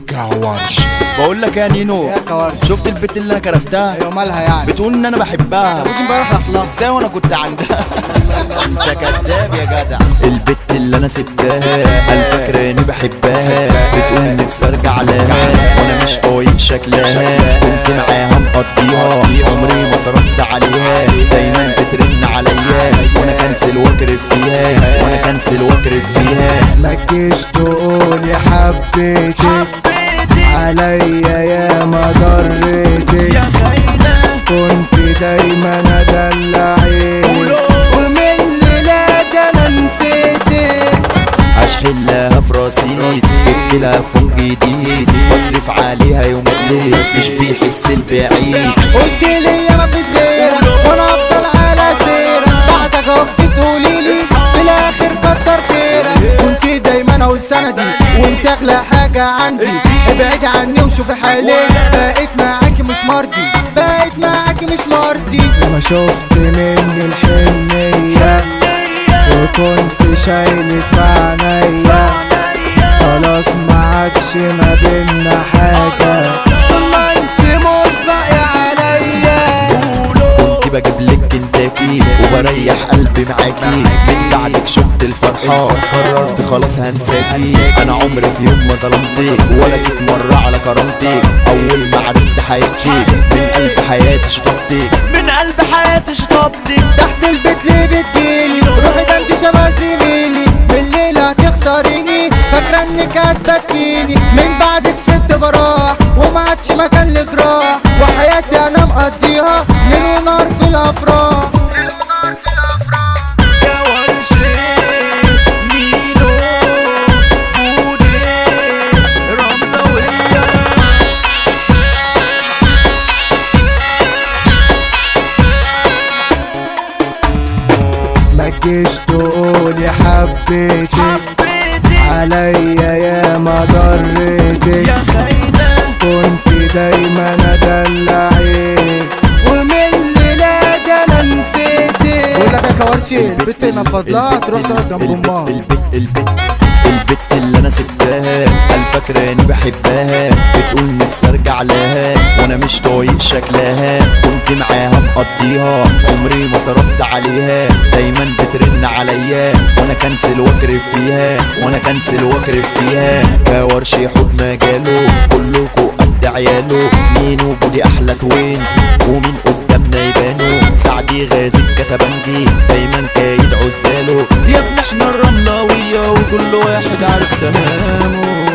كاورش بقول لك يا نينو يا كوارث شفت البت اللي انا كرفتها ايوه مالها يعني بتقول ان انا بحبها ودي امبارح راح لها ازاي وانا كنت عندها ده كداب يا جدع البت اللي انا سبتها قال فاكراني بحبها بتقول نفسي ارجع لها وانا مش طايق شكلها كنت معاها مقضيها عمري ما صرفت عليها دايما بترن عليا وانا كنسل واكرف فيها وانا كنسل واكرف فيها ما تجيش تقول يا حبيتك عليا يا ما ضريتك كنت دايما ادلعك ومن الليلة ده انا نسيتك هشحلها في راسي جبت لها فوق جديد بصرف عليها يوم الليل مش بيحس البعيد قلت لي يا مفيش غيرك وانا افضل على سيرك بعدك اقف تقولي لي في الاخر كتر خيرك كنت دايما اقول سندي وانت اغلى حاجه عندي ابعدي عني وشوفي حالي بقيت معاكي مش مرضي بقيت معاكي مش مرضي لما شفت مني الحنيه وكنت شايلك في عينيا خلاص ما عادش ما بينا حاجة طول ما انت مش باقي عليا كنت بجيب لك كنتاكي وبريح قلبي معاكي من بعدك شفت الفرحة قررت خلاص هنساكي انا عمري في يوم ما ظلمتك ولا جيت مرة على كرامتك اول ما عرفت حياتي من قلب حياتي شطبتك من قلب حياتي شطبتك تحت البيت ليه بتجيلي روحي ده انت شبه زميلي بالليل هتخسريني فاكرة انك هتبكيني من بعدك سبت براح وما عادش مكان لجراح وحياتي انا مقضيها ليل ونهار في الافراح ليل ونهار في الافراح ما تجيش تقول يا حبيتك عليا يا ما ضريتك كنت دايما ادلعك ومن الليلة ده انا نسيتك بقول لك يا كوارشي البت نفضلها تروح تقعد جنب امها البت البت البت اللي انا سبتها قال فاكراني بحبها بتقول نفسي ارجع لها وانا مش طايق شكلها كنت معاها مقضيها عمري ما صرفت عليها دايما بترن عليا وانا كنسل واكرف فيها وانا كنسل واكرف فيها كورش يحط مجاله كلكوا قد عياله مين وجودي احلى توينز ومين قدامنا يبانوا سعدي غازي الكتبنجي دايما كايد عزاله يا ابن احنا الرملاوية وكل واحد عارف تمامه